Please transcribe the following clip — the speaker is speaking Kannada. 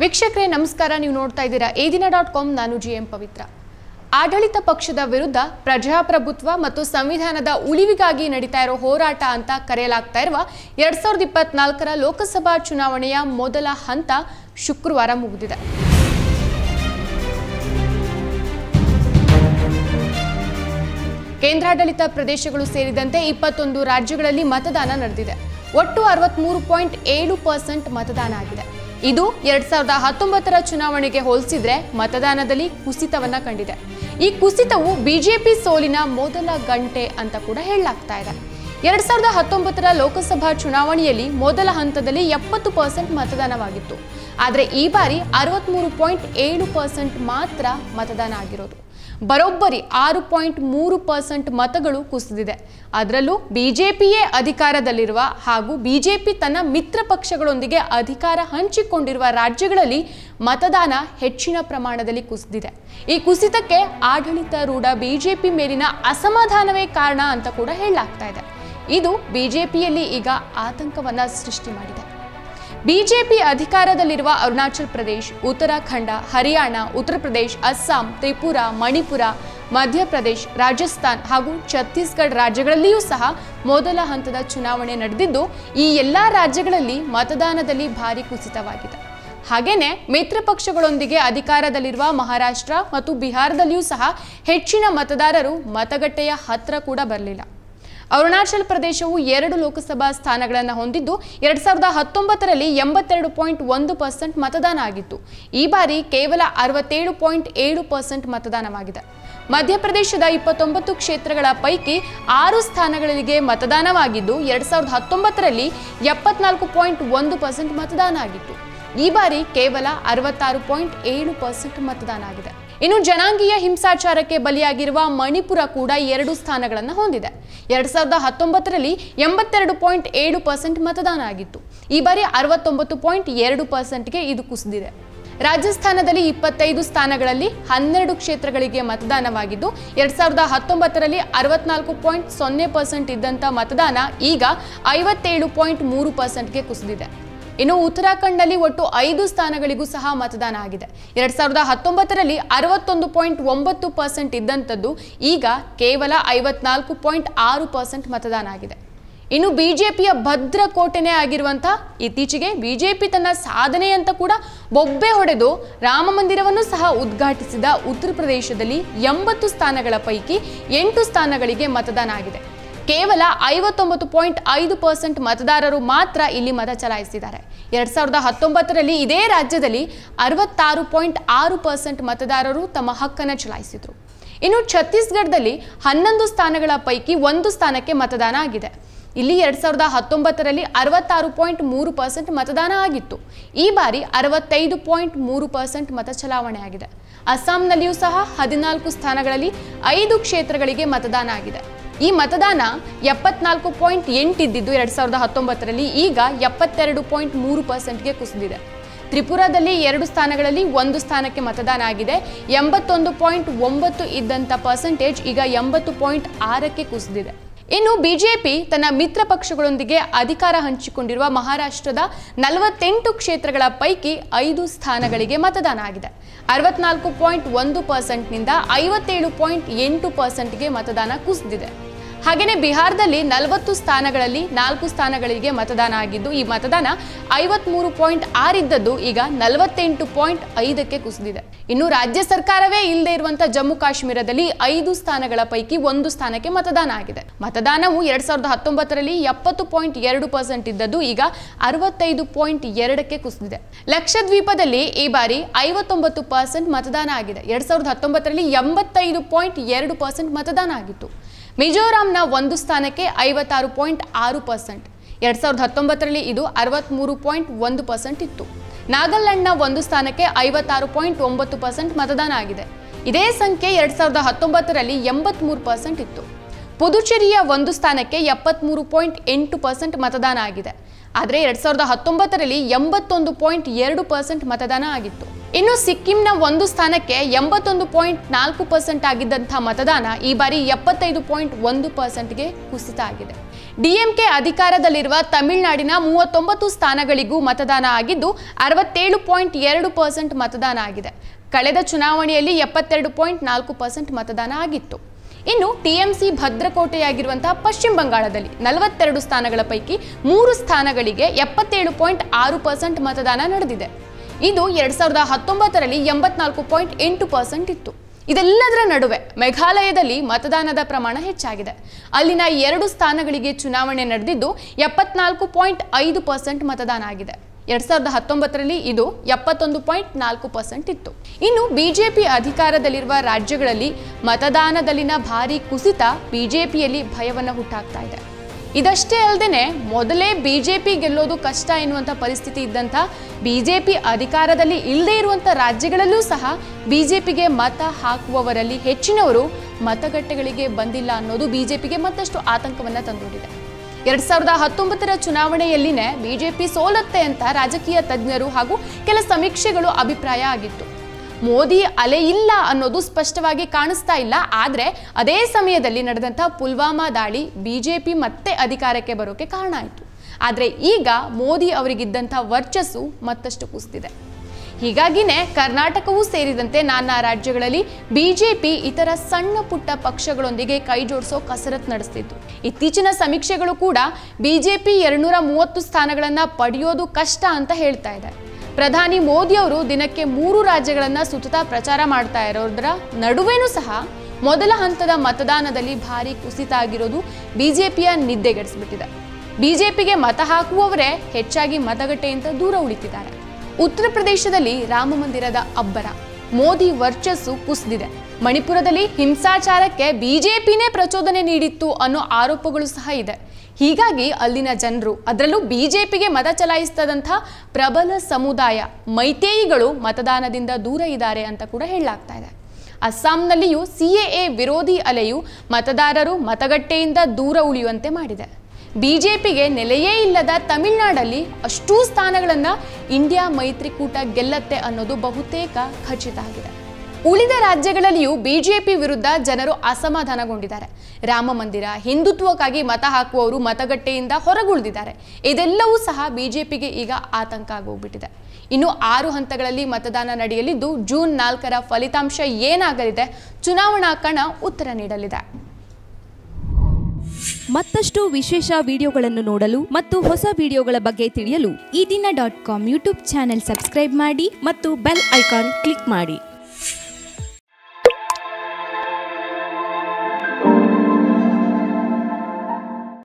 ವೀಕ್ಷಕರೇ ನಮಸ್ಕಾರ ನೀವು ನೋಡ್ತಾ ಇದ್ದೀರಾ ಈ ದಿನ ಡಾಟ್ ಕಾಮ್ ನಾನು ಜಿ ಎಂ ಪವಿತ್ರ ಆಡಳಿತ ಪಕ್ಷದ ವಿರುದ್ಧ ಪ್ರಜಾಪ್ರಭುತ್ವ ಮತ್ತು ಸಂವಿಧಾನದ ಉಳಿವಿಗಾಗಿ ನಡೀತಾ ಇರೋ ಹೋರಾಟ ಅಂತ ಕರೆಯಲಾಗ್ತಾ ಇರುವ ಎರಡ್ ಸಾವಿರದ ಇಪ್ಪತ್ನಾಲ್ಕರ ಲೋಕಸಭಾ ಚುನಾವಣೆಯ ಮೊದಲ ಹಂತ ಶುಕ್ರವಾರ ಮುಗಿದಿದೆ ಕೇಂದ್ರಾಡಳಿತ ಪ್ರದೇಶಗಳು ಸೇರಿದಂತೆ ಇಪ್ಪತ್ತೊಂದು ರಾಜ್ಯಗಳಲ್ಲಿ ಮತದಾನ ನಡೆದಿದೆ ಒಟ್ಟು ಅರವತ್ಮೂರು ಪಾಯಿಂಟ್ ಏಳು ಪರ್ಸೆಂಟ್ ಮತದಾನ ಆಗಿದೆ ಇದು ಎರಡ್ ಸಾವಿರದ ಹತ್ತೊಂಬತ್ತರ ಚುನಾವಣೆಗೆ ಹೋಲಿಸಿದ್ರೆ ಮತದಾನದಲ್ಲಿ ಕುಸಿತವನ್ನ ಕಂಡಿದೆ ಈ ಕುಸಿತವು ಬಿಜೆಪಿ ಸೋಲಿನ ಮೊದಲ ಗಂಟೆ ಅಂತ ಕೂಡ ಹೇಳಲಾಗ್ತಾ ಇದೆ ಎರಡ್ ಸಾವಿರದ ಹತ್ತೊಂಬತ್ತರ ಲೋಕಸಭಾ ಚುನಾವಣೆಯಲ್ಲಿ ಮೊದಲ ಹಂತದಲ್ಲಿ ಎಪ್ಪತ್ತು ಪರ್ಸೆಂಟ್ ಮತದಾನವಾಗಿತ್ತು ಆದರೆ ಈ ಬಾರಿ ಅರವತ್ಮೂರು ಪಾಯಿಂಟ್ ಏಳು ಪರ್ಸೆಂಟ್ ಮಾತ್ರ ಮತದಾನ ಆಗಿರೋದು ಬರೋಬ್ಬರಿ ಆರು ಪಾಯಿಂಟ್ ಮೂರು ಪರ್ಸೆಂಟ್ ಮತಗಳು ಕುಸಿದಿದೆ ಅದರಲ್ಲೂ ಬಿಜೆಪಿಯೇ ಅಧಿಕಾರದಲ್ಲಿರುವ ಹಾಗೂ ಬಿಜೆಪಿ ತನ್ನ ಮಿತ್ರ ಪಕ್ಷಗಳೊಂದಿಗೆ ಅಧಿಕಾರ ಹಂಚಿಕೊಂಡಿರುವ ರಾಜ್ಯಗಳಲ್ಲಿ ಮತದಾನ ಹೆಚ್ಚಿನ ಪ್ರಮಾಣದಲ್ಲಿ ಕುಸಿದಿದೆ ಈ ಕುಸಿತಕ್ಕೆ ಆಡಳಿತಾರೂಢ ಬಿಜೆಪಿ ಮೇಲಿನ ಅಸಮಾಧಾನವೇ ಕಾರಣ ಅಂತ ಕೂಡ ಹೇಳಲಾಗ್ತಾ ಇದೆ ಇದು ಬಿಜೆಪಿಯಲ್ಲಿ ಈಗ ಆತಂಕವನ್ನ ಸೃಷ್ಟಿ ಮಾಡಿದೆ ಬಿಜೆಪಿ ಅಧಿಕಾರದಲ್ಲಿರುವ ಅರುಣಾಚಲ್ ಪ್ರದೇಶ್ ಉತ್ತರಾಖಂಡ ಹರಿಯಾಣ ಉತ್ತರ ಪ್ರದೇಶ್ ಅಸ್ಸಾಂ ತ್ರಿಪುರ ಮಣಿಪುರ ಮಧ್ಯಪ್ರದೇಶ್ ರಾಜಸ್ಥಾನ್ ಹಾಗೂ ಛತ್ತೀಸ್ಗಢ ರಾಜ್ಯಗಳಲ್ಲಿಯೂ ಸಹ ಮೊದಲ ಹಂತದ ಚುನಾವಣೆ ನಡೆದಿದ್ದು ಈ ಎಲ್ಲ ರಾಜ್ಯಗಳಲ್ಲಿ ಮತದಾನದಲ್ಲಿ ಭಾರಿ ಕುಸಿತವಾಗಿದೆ ಹಾಗೇನೆ ಮಿತ್ರ ಪಕ್ಷಗಳೊಂದಿಗೆ ಅಧಿಕಾರದಲ್ಲಿರುವ ಮಹಾರಾಷ್ಟ್ರ ಮತ್ತು ಬಿಹಾರದಲ್ಲಿಯೂ ಸಹ ಹೆಚ್ಚಿನ ಮತದಾರರು ಮತಗಟ್ಟೆಯ ಹತ್ರ ಕೂಡ ಬರಲಿಲ್ಲ ಅರುಣಾಚಲ್ ಪ್ರದೇಶವು ಎರಡು ಲೋಕಸಭಾ ಸ್ಥಾನಗಳನ್ನು ಹೊಂದಿದ್ದು ಎರಡ್ ಸಾವಿರದ ಹತ್ತೊಂಬತ್ತರಲ್ಲಿ ಎಂಬತ್ತೆರಡು ಪಾಯಿಂಟ್ ಒಂದು ಪರ್ಸೆಂಟ್ ಮತದಾನ ಆಗಿತ್ತು ಈ ಬಾರಿ ಕೇವಲ ಅರವತ್ತೇಳು ಪಾಯಿಂಟ್ ಏಳು ಪರ್ಸೆಂಟ್ ಮತದಾನವಾಗಿದೆ ಮಧ್ಯಪ್ರದೇಶದ ಇಪ್ಪತ್ತೊಂಬತ್ತು ಕ್ಷೇತ್ರಗಳ ಪೈಕಿ ಆರು ಸ್ಥಾನಗಳಿಗೆ ಮತದಾನವಾಗಿದ್ದು ಎರಡ್ ಸಾವಿರದ ಹತ್ತೊಂಬತ್ತರಲ್ಲಿ ಎಪ್ಪತ್ನಾಲ್ಕು ಪಾಯಿಂಟ್ ಒಂದು ಪರ್ಸೆಂಟ್ ಮತದಾನ ಆಗಿತ್ತು ಈ ಬಾರಿ ಕೇವಲ ಅರವತ್ತಾರು ಪಾಯಿಂಟ್ ಏಳು ಪರ್ಸೆಂಟ್ ಮತದಾನ ಆಗಿದೆ ಇನ್ನು ಜನಾಂಗೀಯ ಹಿಂಸಾಚಾರಕ್ಕೆ ಬಲಿಯಾಗಿರುವ ಮಣಿಪುರ ಕೂಡ ಎರಡು ಸ್ಥಾನಗಳನ್ನು ಹೊಂದಿದೆ ಎರಡ್ ಸಾವಿರದ ಹತ್ತೊಂಬತ್ತರಲ್ಲಿ ಎಂಬತ್ತೆರಡು ಪಾಯಿಂಟ್ ಏಳು ಪರ್ಸೆಂಟ್ ಮತದಾನ ಆಗಿತ್ತು ಈ ಬಾರಿ ಅರವತ್ತೊಂಬತ್ತು ಪಾಯಿಂಟ್ ಎರಡು ಪರ್ಸೆಂಟ್ಗೆ ಇದು ಕುಸಿದಿದೆ ರಾಜಸ್ಥಾನದಲ್ಲಿ ಇಪ್ಪತ್ತೈದು ಸ್ಥಾನಗಳಲ್ಲಿ ಹನ್ನೆರಡು ಕ್ಷೇತ್ರಗಳಿಗೆ ಮತದಾನವಾಗಿದ್ದು ಎರಡ್ ಸಾವಿರದ ಹತ್ತೊಂಬತ್ತರಲ್ಲಿ ಅರವತ್ನಾಲ್ಕು ಪಾಯಿಂಟ್ ಸೊನ್ನೆ ಪರ್ಸೆಂಟ್ ಇದ್ದಂಥ ಮತದಾನ ಈಗ ಐವತ್ತೇಳು ಪಾಯಿಂಟ್ ಮೂರು ಪರ್ಸೆಂಟ್ಗೆ ಕುಸಿದಿದೆ ಇನ್ನು ಉತ್ತರಾಖಂಡ್ನಲ್ಲಿ ಒಟ್ಟು ಐದು ಸ್ಥಾನಗಳಿಗೂ ಸಹ ಮತದಾನ ಆಗಿದೆ ಎರಡ್ ಸಾವಿರದ ಹತ್ತೊಂಬತ್ತರಲ್ಲಿ ಅರವತ್ತೊಂದು ಪಾಯಿಂಟ್ ಒಂಬತ್ತು ಪರ್ಸೆಂಟ್ ಇದ್ದಂಥದ್ದು ಈಗ ಕೇವಲ ಐವತ್ನಾಲ್ಕು ಪಾಯಿಂಟ್ ಆರು ಪರ್ಸೆಂಟ್ ಮತದಾನ ಆಗಿದೆ ಇನ್ನು ಬಿಜೆಪಿಯ ಭದ್ರ ಕೋಟೆನೇ ಆಗಿರುವಂಥ ಇತ್ತೀಚೆಗೆ ಬಿಜೆಪಿ ತನ್ನ ಸಾಧನೆ ಅಂತ ಕೂಡ ಬೊಬ್ಬೆ ಹೊಡೆದು ರಾಮ ಮಂದಿರವನ್ನು ಸಹ ಉದ್ಘಾಟಿಸಿದ ಉತ್ತರ ಪ್ರದೇಶದಲ್ಲಿ ಎಂಬತ್ತು ಸ್ಥಾನಗಳ ಪೈಕಿ ಎಂಟು ಸ್ಥಾನಗಳಿಗೆ ಮತದಾನ ಆಗಿದೆ ಕೇವಲ ಐವತ್ತೊಂಬತ್ತು ಪಾಯಿಂಟ್ ಐದು ಪರ್ಸೆಂಟ್ ಮತದಾರರು ಮಾತ್ರ ಇಲ್ಲಿ ಮತ ಚಲಾಯಿಸಿದ್ದಾರೆ ಎರಡ್ ಸಾವಿರದ ಹತ್ತೊಂಬತ್ತರಲ್ಲಿ ಇದೇ ರಾಜ್ಯದಲ್ಲಿ ಅರವತ್ತಾರು ಪಾಯಿಂಟ್ ಆರು ಪರ್ಸೆಂಟ್ ಮತದಾರರು ತಮ್ಮ ಹಕ್ಕನ್ನು ಚಲಾಯಿಸಿದರು ಇನ್ನು ಛತ್ತೀಸ್ಗಢದಲ್ಲಿ ಹನ್ನೊಂದು ಸ್ಥಾನಗಳ ಪೈಕಿ ಒಂದು ಸ್ಥಾನಕ್ಕೆ ಮತದಾನ ಆಗಿದೆ ಇಲ್ಲಿ ಎರಡ್ ಸಾವಿರದ ಹತ್ತೊಂಬತ್ತರಲ್ಲಿ ಅರವತ್ತಾರು ಪಾಯಿಂಟ್ ಮೂರು ಪರ್ಸೆಂಟ್ ಮತದಾನ ಆಗಿತ್ತು ಈ ಬಾರಿ ಅರವತ್ತೈದು ಪಾಯಿಂಟ್ ಮೂರು ಪರ್ಸೆಂಟ್ ಮತ ಚಲಾವಣೆ ಆಗಿದೆ ಅಸ್ಸಾಂನಲ್ಲಿಯೂ ಸಹ ಹದಿನಾಲ್ಕು ಸ್ಥಾನಗಳಲ್ಲಿ ಐದು ಕ್ಷೇತ್ರಗಳಿಗೆ ಮತದಾನ ಆಗಿದೆ ಈ ಮತದಾನ ಎಪ್ಪತ್ನಾಲ್ಕು ಪಾಯಿಂಟ್ ಎಂಟು ಇದ್ದಿದ್ದು ಎರಡ್ ಸಾವಿರದ ಹತ್ತೊಂಬತ್ತರಲ್ಲಿ ಈಗ ಎಪ್ಪತ್ತೆರಡು ಪಾಯಿಂಟ್ ಮೂರು ಪರ್ಸೆಂಟ್ಗೆ ಕುಸಿದಿದೆ ತ್ರಿಪುರಾದಲ್ಲಿ ಎರಡು ಸ್ಥಾನಗಳಲ್ಲಿ ಒಂದು ಸ್ಥಾನಕ್ಕೆ ಮತದಾನ ಆಗಿದೆ ಎಂಬತ್ತೊಂದು ಪಾಯಿಂಟ್ ಒಂಬತ್ತು ಇದ್ದಂಥ ಪರ್ಸೆಂಟೇಜ್ ಈಗ ಎಂಬತ್ತು ಪಾಯಿಂಟ್ ಆರಕ್ಕೆ ಕುಸಿದಿದೆ ಇನ್ನು ಬಿಜೆಪಿ ತನ್ನ ಮಿತ್ರ ಪಕ್ಷಗಳೊಂದಿಗೆ ಅಧಿಕಾರ ಹಂಚಿಕೊಂಡಿರುವ ಮಹಾರಾಷ್ಟ್ರದ ನಲವತ್ತೆಂಟು ಕ್ಷೇತ್ರಗಳ ಪೈಕಿ ಐದು ಸ್ಥಾನಗಳಿಗೆ ಮತದಾನ ಆಗಿದೆ ಅರವತ್ನಾಲ್ಕು ಪಾಯಿಂಟ್ ಒಂದು ಪರ್ಸೆಂಟ್ನಿಂದ ಐವತ್ತೇಳು ಪಾಯಿಂಟ್ ಎಂಟು ಪರ್ಸೆಂಟ್ಗೆ ಮತದಾನ ಕುಸಿದಿದೆ ಹಾಗೆಯೇ ಬಿಹಾರದಲ್ಲಿ ನಲವತ್ತು ಸ್ಥಾನಗಳಲ್ಲಿ ನಾಲ್ಕು ಸ್ಥಾನಗಳಿಗೆ ಮತದಾನ ಆಗಿದ್ದು ಈ ಮತದಾನ ಐವತ್ಮೂರು ಪಾಯಿಂಟ್ ಆರಿದ್ದದ್ದು ಈಗ ನಲವತ್ತೆಂಟು ಪಾಯಿಂಟ್ ಐದಕ್ಕೆ ಕುಸಿದಿದೆ ಇನ್ನು ರಾಜ್ಯ ಸರ್ಕಾರವೇ ಇಲ್ಲದೆ ಇರುವಂತಹ ಜಮ್ಮು ಕಾಶ್ಮೀರದಲ್ಲಿ ಐದು ಸ್ಥಾನಗಳ ಪೈಕಿ ಒಂದು ಸ್ಥಾನಕ್ಕೆ ಮತದಾನ ಆಗಿದೆ ಮತದಾನವು ಎರಡ್ ಸಾವಿರದ ಹತ್ತೊಂಬತ್ತರಲ್ಲಿ ಎಪ್ಪತ್ತು ಪಾಯಿಂಟ್ ಎರಡು ಪರ್ಸೆಂಟ್ ಇದ್ದದ್ದು ಈಗ ಅರವತ್ತೈದು ಪಾಯಿಂಟ್ ಎರಡಕ್ಕೆ ಕುಸಿದಿದೆ ಲಕ್ಷದ್ವೀಪದಲ್ಲಿ ಈ ಬಾರಿ ಐವತ್ತೊಂಬತ್ತು ಪರ್ಸೆಂಟ್ ಮತದಾನ ಆಗಿದೆ ಎರಡ್ ಸಾವಿರದ ಹತ್ತೊಂಬತ್ತರಲ್ಲಿ ಎಂಬತ್ತೈದು ಪಾಯಿಂಟ್ ಎರಡು ಪರ್ಸೆಂಟ್ ಮತದಾನ ಆಗಿತ್ತು ಮಿಜೋರಾಂನ ಒಂದು ಸ್ಥಾನಕ್ಕೆ ಐವತ್ತಾರು ಪಾಯಿಂಟ್ ಆರು ಪರ್ಸೆಂಟ್ ಎರಡ್ ಸಾವಿರದ ಹತ್ತೊಂಬತ್ತರಲ್ಲಿ ಇದು ಅರವತ್ತ್ಮೂರು ಪಾಯಿಂಟ್ ಒಂದು ಪರ್ಸೆಂಟ್ ಇತ್ತು ನಾಗಾಲ್ಯಾಂಡ್ನ ಒಂದು ಸ್ಥಾನಕ್ಕೆ ಐವತ್ತಾರು ಪಾಯಿಂಟ್ ಒಂಬತ್ತು ಪರ್ಸೆಂಟ್ ಮತದಾನ ಆಗಿದೆ ಇದೇ ಸಂಖ್ಯೆ ಎರಡ್ ಸಾವಿರದ ಹತ್ತೊಂಬತ್ತರಲ್ಲಿ ಎಂಬತ್ಮೂರು ಪರ್ಸೆಂಟ್ ಇತ್ತು ಪುದುಚೇರಿಯ ಒಂದು ಸ್ಥಾನಕ್ಕೆ ಎಪ್ಪತ್ಮೂರು ಪಾಯಿಂಟ್ ಎಂಟು ಪರ್ಸೆಂಟ್ ಮತದಾನ ಆಗಿದೆ ಆದರೆ ಎರಡ್ ಸಾವಿರದ ಹತ್ತೊಂಬತ್ತರಲ್ಲಿ ಎಂಬತ್ತೊಂದು ಪಾಯಿಂಟ್ ಎರಡು ಪರ್ಸೆಂಟ್ ಮತದಾನ ಆಗಿತ್ತು ಇನ್ನು ಸಿಕ್ಕಿಂನ ಒಂದು ಸ್ಥಾನಕ್ಕೆ ಎಂಬತ್ತೊಂದು ಪಾಯಿಂಟ್ ನಾಲ್ಕು ಪರ್ಸೆಂಟ್ ಆಗಿದ್ದಂಥ ಮತದಾನ ಈ ಬಾರಿ ಎಪ್ಪತ್ತೈದು ಪಾಯಿಂಟ್ ಒಂದು ಪರ್ಸೆಂಟ್ಗೆ ಕುಸಿತ ಆಗಿದೆ ಡಿಎಂಕೆ ಅಧಿಕಾರದಲ್ಲಿರುವ ತಮಿಳುನಾಡಿನ ಮೂವತ್ತೊಂಬತ್ತು ಸ್ಥಾನಗಳಿಗೂ ಮತದಾನ ಆಗಿದ್ದು ಅರವತ್ತೇಳು ಪಾಯಿಂಟ್ ಎರಡು ಪರ್ಸೆಂಟ್ ಮತದಾನ ಆಗಿದೆ ಕಳೆದ ಚುನಾವಣೆಯಲ್ಲಿ ಎಪ್ಪತ್ತೆರಡು ಪಾಯಿಂಟ್ ನಾಲ್ಕು ಪರ್ಸೆಂಟ್ ಮತದಾನ ಆಗಿತ್ತು ಇನ್ನು ಟಿಎಂಸಿ ಭದ್ರಕೋಟೆಯಾಗಿರುವಂತಹ ಪಶ್ಚಿಮ ಬಂಗಾಳದಲ್ಲಿ ನಲವತ್ತೆರಡು ಸ್ಥಾನಗಳ ಪೈಕಿ ಮೂರು ಸ್ಥಾನಗಳಿಗೆ ಎಪ್ಪತ್ತೇಳು ಪಾಯಿಂಟ್ ಆರು ಪರ್ಸೆಂಟ್ ಮತದಾನ ನಡೆದಿದೆ ಇದು ಎರಡ್ ಸಾವಿರದ ಹತ್ತೊಂಬತ್ತರಲ್ಲಿ ಎಂಬತ್ನಾಲ್ಕು ಪಾಯಿಂಟ್ ಎಂಟು ಪರ್ಸೆಂಟ್ ಇತ್ತು ಇದೆಲ್ಲದರ ನಡುವೆ ಮೇಘಾಲಯದಲ್ಲಿ ಮತದಾನದ ಪ್ರಮಾಣ ಹೆಚ್ಚಾಗಿದೆ ಅಲ್ಲಿನ ಎರಡು ಸ್ಥಾನಗಳಿಗೆ ಚುನಾವಣೆ ನಡೆದಿದ್ದು ಎಪ್ಪತ್ನಾಲ್ಕು ಪಾಯಿಂಟ್ ಐದು ಪರ್ಸೆಂಟ್ ಮತದಾನ ಆಗಿದೆ ಎರಡ್ ಸಾವಿರದ ಹತ್ತೊಂಬತ್ತರಲ್ಲಿ ಇದು ಎಪ್ಪತ್ತೊಂದು ಪಾಯಿಂಟ್ ನಾಲ್ಕು ಪರ್ಸೆಂಟ್ ಇತ್ತು ಇನ್ನು ಬಿಜೆಪಿ ಅಧಿಕಾರದಲ್ಲಿರುವ ರಾಜ್ಯಗಳಲ್ಲಿ ಮತದಾನದಲ್ಲಿನ ಭಾರಿ ಕುಸಿತ ಬಿಜೆಪಿಯಲ್ಲಿ ಭಯವನ್ನು ಹುಟ್ಟಾಕ್ತಾ ಇದೆ ಇದಷ್ಟೇ ಅಲ್ಲದೆ ಮೊದಲೇ ಬಿಜೆಪಿ ಗೆಲ್ಲೋದು ಕಷ್ಟ ಎನ್ನುವಂಥ ಪರಿಸ್ಥಿತಿ ಇದ್ದಂಥ ಬಿಜೆಪಿ ಅಧಿಕಾರದಲ್ಲಿ ಇಲ್ಲದೇ ಇರುವಂಥ ರಾಜ್ಯಗಳಲ್ಲೂ ಸಹ ಬಿಜೆಪಿಗೆ ಮತ ಹಾಕುವವರಲ್ಲಿ ಹೆಚ್ಚಿನವರು ಮತಗಟ್ಟೆಗಳಿಗೆ ಬಂದಿಲ್ಲ ಅನ್ನೋದು ಬಿಜೆಪಿಗೆ ಮತ್ತಷ್ಟು ಆತಂಕವನ್ನು ತಂದೊಡ್ಡಿದೆ ಎರಡ್ ಸಾವಿರದ ಹತ್ತೊಂಬತ್ತರ ಚುನಾವಣೆಯಲ್ಲಿನೇ ಬಿಜೆಪಿ ಸೋಲತ್ತೆ ಅಂತ ರಾಜಕೀಯ ತಜ್ಞರು ಹಾಗೂ ಕೆಲ ಸಮೀಕ್ಷೆಗಳು ಅಭಿಪ್ರಾಯ ಆಗಿತ್ತು ಮೋದಿ ಅಲೆ ಇಲ್ಲ ಅನ್ನೋದು ಸ್ಪಷ್ಟವಾಗಿ ಕಾಣಿಸ್ತಾ ಇಲ್ಲ ಆದರೆ ಅದೇ ಸಮಯದಲ್ಲಿ ನಡೆದಂಥ ಪುಲ್ವಾಮಾ ದಾಳಿ ಬಿಜೆಪಿ ಮತ್ತೆ ಅಧಿಕಾರಕ್ಕೆ ಬರೋಕೆ ಕಾರಣ ಆಯಿತು ಆದರೆ ಈಗ ಮೋದಿ ಅವರಿಗಿದ್ದಂಥ ವರ್ಚಸ್ಸು ಮತ್ತಷ್ಟು ಕುಸಿದಿದೆ ಹೀಗಾಗಿನೇ ಕರ್ನಾಟಕವೂ ಸೇರಿದಂತೆ ನಾನಾ ರಾಜ್ಯಗಳಲ್ಲಿ ಬಿಜೆಪಿ ಇತರ ಸಣ್ಣ ಪುಟ್ಟ ಪಕ್ಷಗಳೊಂದಿಗೆ ಕೈ ಜೋಡಿಸೋ ಕಸರತ್ತು ನಡೆಸ್ತಿತ್ತು ಇತ್ತೀಚಿನ ಸಮೀಕ್ಷೆಗಳು ಕೂಡ ಬಿಜೆಪಿ ಎರಡ್ನೂರ ಮೂವತ್ತು ಸ್ಥಾನಗಳನ್ನು ಪಡೆಯೋದು ಕಷ್ಟ ಅಂತ ಹೇಳ್ತಾ ಇದೆ ಪ್ರಧಾನಿ ಮೋದಿ ಅವರು ದಿನಕ್ಕೆ ಮೂರು ರಾಜ್ಯಗಳನ್ನ ಸುತ್ತುತ್ತಾ ಪ್ರಚಾರ ಮಾಡ್ತಾ ಇರೋದ್ರ ನಡುವೆನೂ ಸಹ ಮೊದಲ ಹಂತದ ಮತದಾನದಲ್ಲಿ ಭಾರಿ ಕುಸಿತ ಆಗಿರೋದು ಬಿಜೆಪಿಯ ನಿದ್ದೆಗೆಡಿಸ್ಬಿಟ್ಟಿದೆ ಬಿಜೆಪಿಗೆ ಮತ ಹಾಕುವವರೇ ಹೆಚ್ಚಾಗಿ ಮತಗಟ್ಟೆಯಿಂದ ದೂರ ಉಳಿತಿದ್ದಾರೆ ಉತ್ತರ ಪ್ರದೇಶದಲ್ಲಿ ರಾಮ ಮಂದಿರದ ಅಬ್ಬರ ಮೋದಿ ವರ್ಚಸ್ಸು ಕುಸಿದಿದೆ ಮಣಿಪುರದಲ್ಲಿ ಹಿಂಸಾಚಾರಕ್ಕೆ ಬಿಜೆಪಿನೇ ಪ್ರಚೋದನೆ ನೀಡಿತ್ತು ಅನ್ನೋ ಆರೋಪಗಳು ಸಹ ಇದೆ ಹೀಗಾಗಿ ಅಲ್ಲಿನ ಜನರು ಅದರಲ್ಲೂ ಬಿಜೆಪಿಗೆ ಮತ ಚಲಾಯಿಸ್ತದಂಥ ಪ್ರಬಲ ಸಮುದಾಯ ಮೈತೇಯಿಗಳು ಮತದಾನದಿಂದ ದೂರ ಇದ್ದಾರೆ ಅಂತ ಕೂಡ ಹೇಳಲಾಗ್ತಾ ಇದೆ ಅಸ್ಸಾಂನಲ್ಲಿಯೂ ಸಿಎಎ ವಿರೋಧಿ ಅಲೆಯು ಮತದಾರರು ಮತಗಟ್ಟೆಯಿಂದ ದೂರ ಉಳಿಯುವಂತೆ ಮಾಡಿದೆ ಬಿಜೆಪಿಗೆ ನೆಲೆಯೇ ಇಲ್ಲದ ತಮಿಳುನಾಡಲ್ಲಿ ಅಷ್ಟೂ ಸ್ಥಾನಗಳನ್ನು ಇಂಡಿಯಾ ಮೈತ್ರಿಕೂಟ ಗೆಲ್ಲತ್ತೆ ಅನ್ನೋದು ಬಹುತೇಕ ಖಚಿತ ಆಗಿದೆ ಉಳಿದ ರಾಜ್ಯಗಳಲ್ಲಿಯೂ ಬಿಜೆಪಿ ವಿರುದ್ಧ ಜನರು ಅಸಮಾಧಾನಗೊಂಡಿದ್ದಾರೆ ರಾಮ ಮಂದಿರ ಹಿಂದುತ್ವಕ್ಕಾಗಿ ಮತ ಹಾಕುವವರು ಮತಗಟ್ಟೆಯಿಂದ ಹೊರಗುಳಿದಿದ್ದಾರೆ ಇದೆಲ್ಲವೂ ಸಹ ಬಿಜೆಪಿಗೆ ಈಗ ಆತಂಕ ಆಗೋಗ್ಬಿಟ್ಟಿದೆ ಇನ್ನು ಆರು ಹಂತಗಳಲ್ಲಿ ಮತದಾನ ನಡೆಯಲಿದ್ದು ಜೂನ್ ನಾಲ್ಕರ ಫಲಿತಾಂಶ ಏನಾಗಲಿದೆ ಚುನಾವಣಾ ಕಣ ಉತ್ತರ ನೀಡಲಿದೆ ಮತ್ತಷ್ಟು ವಿಶೇಷ ವಿಡಿಯೋಗಳನ್ನು ನೋಡಲು ಮತ್ತು ಹೊಸ ವಿಡಿಯೋಗಳ ಬಗ್ಗೆ ತಿಳಿಯಲು Eedina dot com YouTube channel subscribe ಮಾಡಿ ಮತ್ತು ಬೆಲ್ ಐಕಾನ್ ಕ್ಲಿಕ್ ಮಾಡಿ